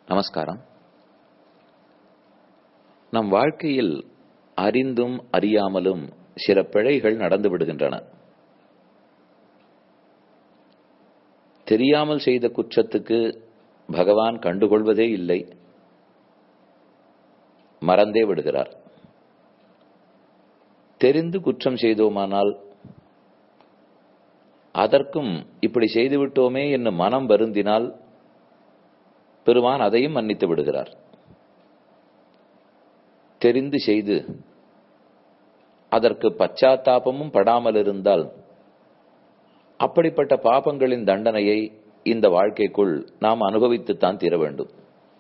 நமஸ்காரம் நம் வாழ்க்கையில் அறிந்தும் அறியாமலும் சில பிழைகள் நடந்து விடுகின்றன தெரியாமல் செய்த குற்றத்துக்கு பகவான் கண்டுகொள்வதே இல்லை மறந்தே விடுகிறார் தெரிந்து குற்றம் செய்தோமானால் அதற்கும் இப்படி செய்துவிட்டோமே என்று மனம் வருந்தினால் பெருமான் அதையும் மன்னித்து விடுகிறார் தெரிந்து செய்து அதற்கு பச்சாத்தாபமும் படாமல் இருந்தால் அப்படிப்பட்ட பாபங்களின் தண்டனையை இந்த வாழ்க்கைக்குள் நாம் அனுபவித்துத்தான் தீர வேண்டும்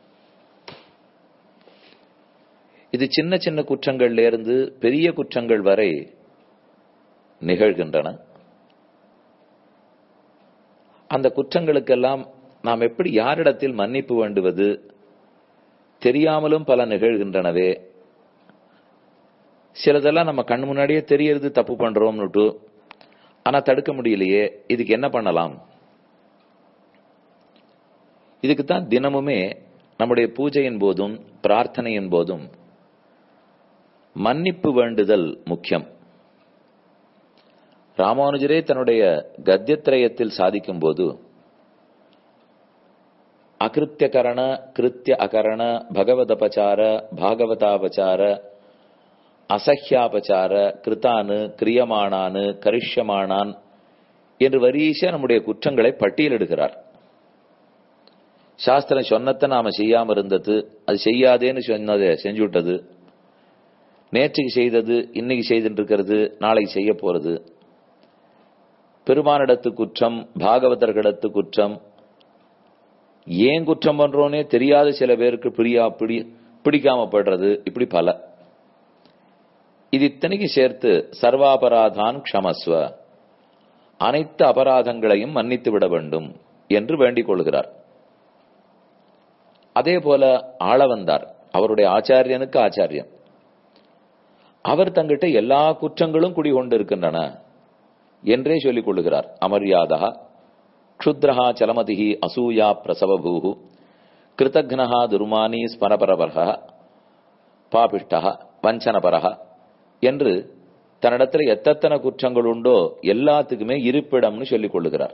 இது சின்ன சின்ன குற்றங்கள்ல இருந்து பெரிய குற்றங்கள் வரை நிகழ்கின்றன அந்த குற்றங்களுக்கெல்லாம் நாம் எப்படி யாரிடத்தில் மன்னிப்பு வேண்டுவது தெரியாமலும் பல நிகழ்கின்றனவே சிலதெல்லாம் நம்ம கண் முன்னாடியே தெரியறது தப்பு பண்றோம்னுட்டு ஆனா தடுக்க முடியலையே இதுக்கு என்ன பண்ணலாம் இதுக்கு தான் தினமுமே நம்முடைய பூஜையின் போதும் பிரார்த்தனையின் போதும் மன்னிப்பு வேண்டுதல் முக்கியம் ராமானுஜரே தன்னுடைய கத்தியத்திரயத்தில் சாதிக்கும் போது அகிருத்தியகரண கிருத்திய அகரண பகவதபச்சார பாகவதாபச்சார அசஹ்யாபச்சார கிருத்தானு கிரியமானானு கரிஷ்யமானான் என்று வரிச நம்முடைய குற்றங்களை பட்டியலிடுகிறார் சாஸ்திரம் சொன்னத்தை நாம செய்யாம இருந்தது அது செய்யாதேன்னு சொன்னதை செஞ்சு விட்டது நேற்றுக்கு செய்தது இன்னைக்கு செய்துட்டு இருக்கிறது நாளைக்கு செய்ய போறது பெருமானிடத்து குற்றம் பாகவதர்களிடத்து குற்றம் ஏன் குற்றம் பண்றோன்னே தெரியாத சில பேருக்கு பிடியா பிடி பிடிக்காம படுறது இப்படி பல இது இத்தனைக்கு சேர்த்து சர்வாபராதான் க்ஷமஸ்வ அனைத்து அபராதங்களையும் மன்னித்து விட வேண்டும் என்று வேண்டிக் கொள்கிறார் அதே போல ஆள வந்தார் அவருடைய ஆச்சாரியனுக்கு ஆச்சாரியன் அவர் தங்கிட்ட எல்லா குற்றங்களும் குடிகொண்டு இருக்கின்றன என்றே சொல்லிக் கொள்ளுகிறார் அமர்யாதா க்ஷுத்ரஹா சலமதிஹி அசூயா பிரசவபூ கிருத்தக்னஹா துர்மானி ஸ்மரபரபரக பாபிஷ்டா வஞ்சனபரக என்று தன்னிடத்துல எத்தனை குற்றங்கள் உண்டோ எல்லாத்துக்குமே இருப்பிடம்னு சொல்லிக் கொள்ளுகிறார்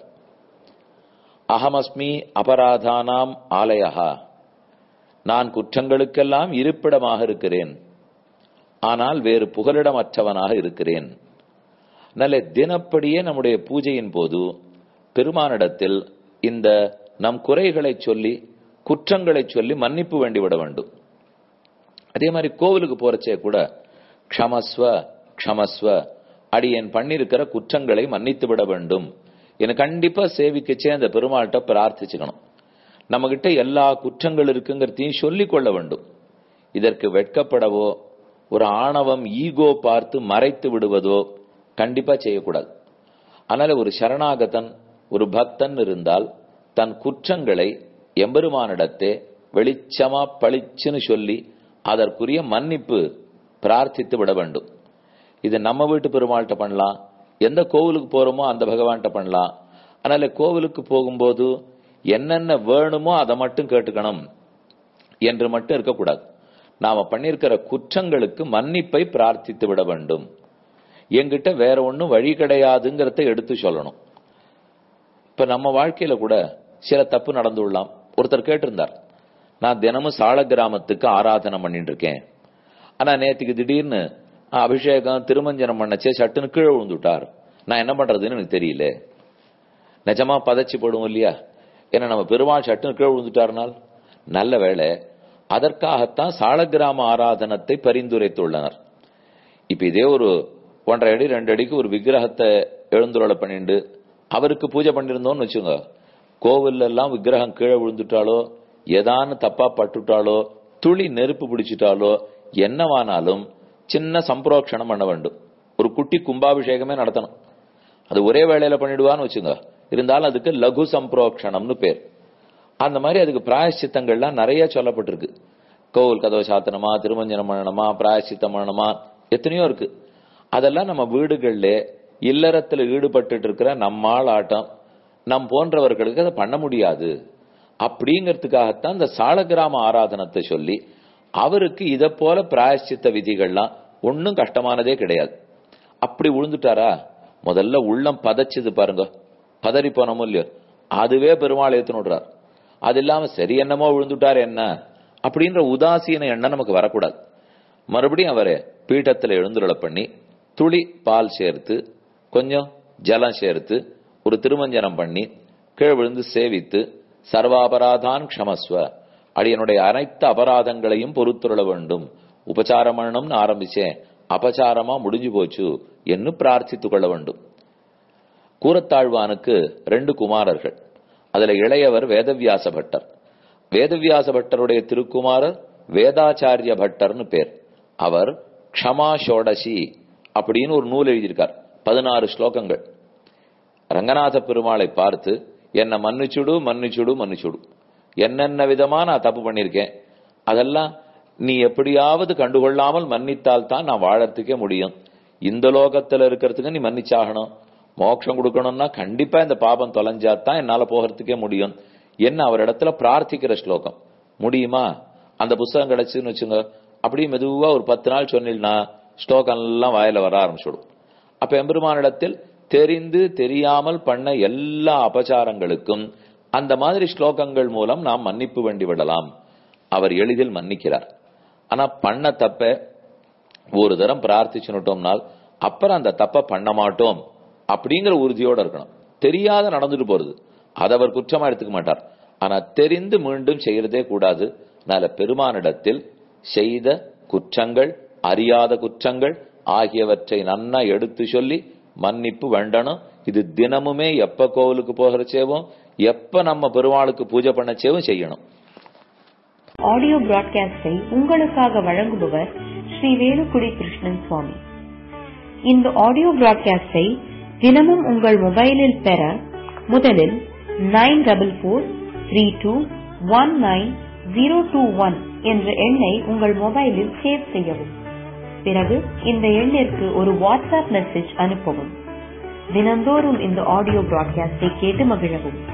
அகமஸ்மி அபராதானாம் ஆலயா நான் குற்றங்களுக்கெல்லாம் இருப்பிடமாக இருக்கிறேன் ஆனால் வேறு புகலிடமற்றவனாக இருக்கிறேன் நல்ல தினப்படியே நம்முடைய பூஜையின் போது பெருமானிடத்தில் இந்த நம் குறைகளை சொல்லி குற்றங்களை சொல்லி மன்னிப்பு வேண்டிவிட வேண்டும் அதே மாதிரி கோவிலுக்கு போறச்சே கூட க்ஷமஸ்வ க்ஷமஸ்வ அடியேன் பண்ணிருக்கிற குற்றங்களை மன்னித்து விட வேண்டும் என கண்டிப்பா சேவிக்கச்சே அந்த பெருமாள்கிட்ட பிரார்த்திச்சுக்கணும் நம்ம கிட்ட எல்லா குற்றங்கள் இருக்குங்கிறதையும் சொல்லிக் கொள்ள வேண்டும் இதற்கு வெட்கப்படவோ ஒரு ஆணவம் ஈகோ பார்த்து மறைத்து விடுவதோ கண்டிப்பா செய்யக்கூடாது அதனால ஒரு சரணாகதன் ஒரு பக்தன் இருந்தால் தன் குற்றங்களை எம்பெருமானிடத்தே வெளிச்சமா பளிச்சுன்னு சொல்லி அதற்குரிய மன்னிப்பு பிரார்த்தித்து விட வேண்டும் இது நம்ம வீட்டு பெருமாள்கிட்ட பண்ணலாம் எந்த கோவிலுக்கு போறோமோ அந்த பகவான்கிட்ட பண்ணலாம் அதனால கோவிலுக்கு போகும்போது என்னென்ன வேணுமோ அதை மட்டும் கேட்டுக்கணும் என்று மட்டும் இருக்கக்கூடாது நாம பண்ணிருக்கிற குற்றங்களுக்கு மன்னிப்பை பிரார்த்தித்து விட வேண்டும் என்கிட்ட வேற ஒன்னும் வழி கிடையாதுங்கிறத எடுத்து சொல்லணும் இப்ப நம்ம வாழ்க்கையில கூட சில தப்பு நடந்துள்ளலாம் ஒருத்தர் கேட்டிருந்தார் நான் தினமும் சால கிராமத்துக்கு ஆராதனை பண்ணிட்டு இருக்கேன் ஆனா நேற்றுக்கு திடீர்னு அபிஷேகம் திருமஞ்சனம் பண்ணச்சே சட்டுன்னு கீழே விழுந்துட்டார் நான் என்ன பண்றதுன்னு எனக்கு தெரியல நிஜமா பதச்சு போடுவோம் இல்லையா ஏன்னா நம்ம பெருமாள் சட்டுன்னு கீழே விழுந்துட்டார்னால் நல்ல வேலை அதற்காகத்தான் சாலக்கிராம ஆராதனத்தை பரிந்துரைத்துள்ளனர் இப்ப இதே ஒரு ஒன்றரை அடி ரெண்டு அடிக்கு ஒரு விக்கிரகத்தை எழுந்துருளை பண்ணிண்டு அவருக்கு பூஜை பண்ணிருந்தோம்னு வச்சுங்க கோவில் எல்லாம் விக்கிரகம் கீழே விழுந்துட்டாலோ ஏதான்னு தப்பா பட்டுட்டாலோ துளி நெருப்பு பிடிச்சிட்டாலோ என்னவானாலும் சின்ன சம்பிரோக்ஷணம் பண்ண வேண்டும் ஒரு குட்டி கும்பாபிஷேகமே நடத்தணும் அது ஒரே வேளையில பண்ணிடுவான்னு வச்சுங்க இருந்தாலும் அதுக்கு லகு சம்பிரோக்ஷணம்னு பேர் அந்த மாதிரி அதுக்கு பிராயசித்தங்கள்லாம் நிறைய சொல்லப்பட்டிருக்கு கோவில் கதவை சாத்தனமா திருமஞ்சனம் பண்ணணுமா பிராயசித்தம் பண்ணணுமா எத்தனையோ இருக்கு அதெல்லாம் நம்ம வீடுகள்ல இல்லறத்துல ஈடுபட்டு இருக்கிற நம்மால் ஆட்டம் நம் போன்றவர்களுக்கு அதை பண்ண முடியாது அப்படிங்கிறதுக்காகத்தான் இந்த சாலகிராம ஆராதனத்தை சொல்லி அவருக்கு இத போல பிராயஷ்சித்த விதிகள்லாம் ஒன்னும் கஷ்டமானதே கிடையாது அப்படி விழுந்துட்டாரா முதல்ல உள்ளம் பதச்சுது பாருங்க பதறி போனோமோ இல்லையோ அதுவே பெருமாள் ஏத்துன்னு விடுறார் அது இல்லாம சரி என்னமோ விழுந்துட்டார் என்ன அப்படின்ற உதாசீன எண்ணம் நமக்கு வரக்கூடாது மறுபடியும் அவரை பீட்டத்துல எழுந்துருள பண்ணி துளி பால் சேர்த்து கொஞ்சம் ஜலம் சேர்த்து ஒரு திருமஞ்சனம் பண்ணி கீழ் விழுந்து சேவித்து சர்வாபராதான் க்ஷமஸ்வ அடியனுடைய அனைத்து அபராதங்களையும் பொறுத்துருள வேண்டும் உபசாரம் பண்ணணும்னு ஆரம்பிச்சேன் அபசாரமா முடிஞ்சு போச்சு என்று பிரார்த்தித்துக் கொள்ள வேண்டும் கூரத்தாழ்வானுக்கு ரெண்டு குமாரர்கள் அதுல இளையவர் வேதவியாச பட்டர் வேதவியாச பட்டருடைய திருக்குமாரர் வேதாச்சாரிய பட்டர்னு பேர் அவர் க்ஷமா ஷோடசி அப்படின்னு ஒரு நூல் எழுதியிருக்கார் பதினாறு ஸ்லோகங்கள் ரங்கநாத பெருமாளை பார்த்து என்ன மன்னிச்சுடு மன்னிச்சுடு மன்னிச்சுடு என்னென்ன விதமா நான் தப்பு பண்ணிருக்கேன் அதெல்லாம் நீ எப்படியாவது கண்டுகொள்ளாமல் மன்னித்தால் தான் நான் வாழறதுக்கே முடியும் இந்த லோகத்துல இருக்கிறதுக்கு நீ மன்னிச்சாகணும் மோட்சம் கொடுக்கணும்னா கண்டிப்பா இந்த பாபம் தொலைஞ்சாதான் என்னால போகிறதுக்கே முடியும் என்ன அவர் இடத்துல பிரார்த்திக்கிற ஸ்லோகம் முடியுமா அந்த புஸ்தகம் கிடைச்சுன்னு வச்சுங்க அப்படியே மெதுவா ஒரு பத்து நாள் சொன்னீங்கன்னா ஸ்லோகம் எல்லாம் வாயில வர ஆரம்பிச்சுடும் அப்ப எம்பெருமானிடத்தில் தெரிந்து தெரியாமல் பண்ண எல்லா அபச்சாரங்களுக்கும் அந்த மாதிரி ஸ்லோகங்கள் மூலம் நாம் மன்னிப்பு வேண்டி விடலாம் அவர் எளிதில் மன்னிக்கிறார் ஆனா பண்ண தப்ப ஒரு தரம் பிரார்த்திச்சுட்டோம்னால் அப்புறம் அந்த தப்ப பண்ண மாட்டோம் அப்படிங்கிற உறுதியோட இருக்கணும் தெரியாத நடந்துட்டு போறது அதை அவர் குற்றமா எடுத்துக்க மாட்டார் ஆனா தெரிந்து மீண்டும் செய்யறதே கூடாது அதனால பெருமானிடத்தில் செய்த குற்றங்கள் அறியாத குற்றங்கள் ஆகியவற்றை நன்னா எடுத்து சொல்லி மன்னிப்பு வேண்டணும் இது தினமுமே எப்ப கோவிலுக்கு போகிறச்சேவும் எப்ப நம்ம பெருமாளுக்கு பூஜை பண்ணச்சேவும் செய்யணும் ஆடியோ பிராட்காஸ்டை உங்களுக்காக வழங்குபவர் ஸ்ரீ வேலுக்குடி கிருஷ்ணன் சுவாமி இந்த ஆடியோ பிராட்காஸ்டை தினமும் உங்கள் மொபைலில் பெற முதலில் nine double four three two one nine zero two one என்ற எண்ணை உங்கள் மொபைலில் சேவ் செய்யவும் பிறகு இந்த எண்ணிற்கு ஒரு வாட்ஸ்அப் மெசேஜ் அனுப்பவும் தினந்தோறும் இந்த ஆடியோ பிராட்காஸ்டை கேட்டு மகிழவும்